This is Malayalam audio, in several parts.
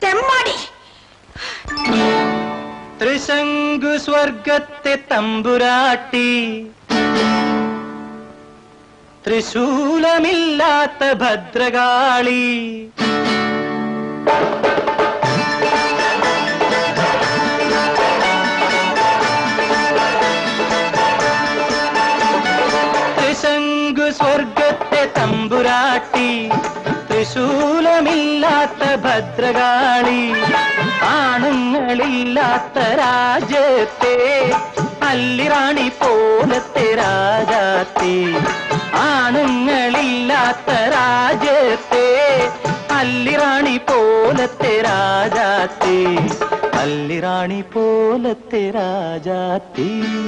തെമ്മാടി ത്രിശങ്കു സ്വർഗത്തെ തമ്പുരാട്ടി ത്രിശൂലമില്ലാത്ത ഭദ്രകാളി ത്രിശങ്കു സ്വർഗത്തെ തമ്പുരാട്ടി ത്രിശൂലമില്ലാത്ത ഭദ്രകാളി ആണുങ്ങളില്ലാത്ത രാജ്യത്തെ അല്ലിറാണി പോലത്തെ രാജാത്തി ആണുങ്ങളില്ലാത്ത രാജ്യത്തെ അല്ലിറാണി പോലത്തെ രാജാത്തി അല്ലിറാണി പോലത്തെ രാജാത്തി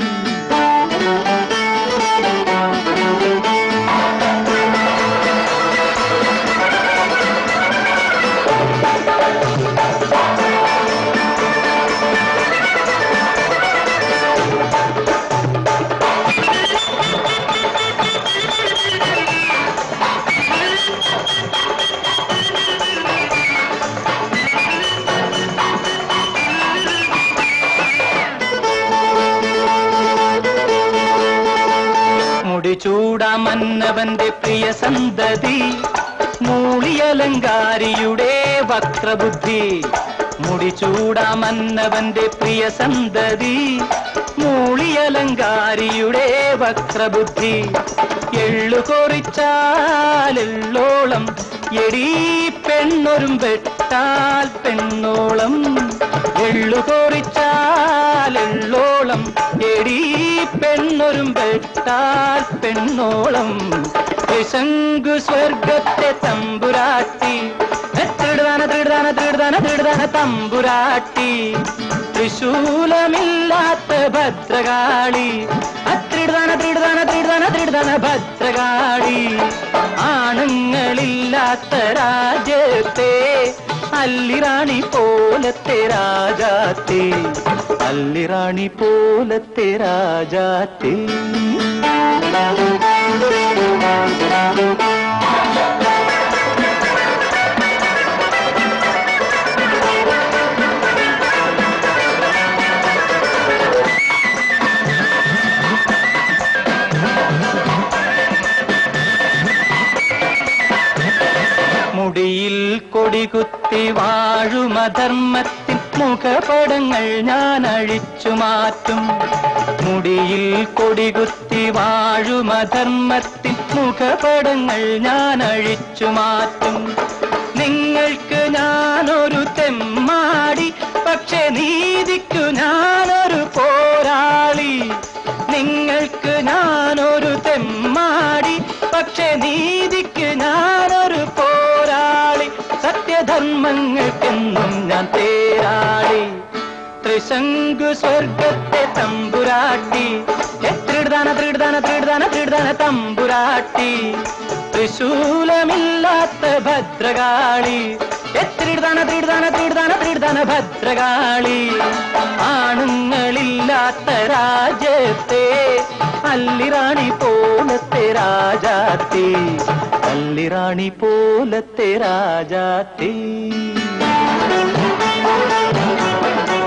മുടിചൂടാ മന്നവന്റെ പ്രിയ സന്തതി മൂളിയലങ്കാരിയുടെ വക്രബുദ്ധി മുടിചൂടാ മന്നവന്റെ പ്രിയ സന്തതി മൂളിയലങ്കാരിയുടെ വക്രബുദ്ധി എള്ളു കൊറിച്ചാലെള്ളോളം എടീ പെണ്ണൊരും വെട്ടാൽ പെണ്ണോളം എള്ളു കൊറിച്ചാലെള്ളോളം എടീ പെണ്ണൊരും വെട്ടാൽ പെണ്ണോളം ശങ്കു സ്വർഗത്തെ തമ്പുരാട്ടി തൃടുതാന തൃടുതാന തൃടുതാന തൃടുതാന തമ്പുരാട്ടി ത്രിശൂലമില്ലാത്ത ഭദ്രകാളി അത്രിടുതാന തൃടുതാന തൃടുതാന തൃടുതാന ഭദ്രകാളി ആണുങ്ങളില്ലാത്ത രാജ്യത്തെ അല്ലിറാണി പോലത്തെ രാജാത്തെ അല്ലിറാണി പോലത്തെ രാജാത്തെ മുടിയിൽ കൊടികുത്തി വാഴുമധർമ്മത്തിൻ മുഖപടങ്ങൾ ഞാൻ അഴിച്ചു മാറ്റും മുടിയിൽ കൊടികുത്തി വാഴുമധർമ്മത്തിൻ മുഖപടങ്ങൾ ഞാൻ അഴിച്ചു മാറ്റും നിങ്ങൾക്ക് ഞാനൊരു തെമ്മാടി പക്ഷെ നീതിക്കു ഞാനൊരു പോരാളി നിങ്ങൾക്ക് ഞാനൊരു തെമ്മാടി പക്ഷെ നീതിക്ക് ഞാനൊരു പോരാളി സത്യധർമ്മങ്ങൾക്കെന്നും ഞാൻ തേരാളി ത്രിശങ്കു സ്വർഗത്തെ തമ്പുരാട്ടി എത്രിടുതാന ത്രിടുതാന ത്രിടുതാന ത്രിടുതാന തമ്പുരാട്ടി ത്രിശൂലമില്ലാത്ത ഭദ്രകാളി എത്രിടുതാന ത്രിടുതാന ത്രിടുതാന ത്രിടുതാന ഭദ്രകാളി ആണുങ്ങളില്ലാത്ത രാജ്യത്തെ അല്ലിറാണി പോലത്തെ രാജാത്തി അല്ലിറാണി പോലത്തെ രാജാത്തി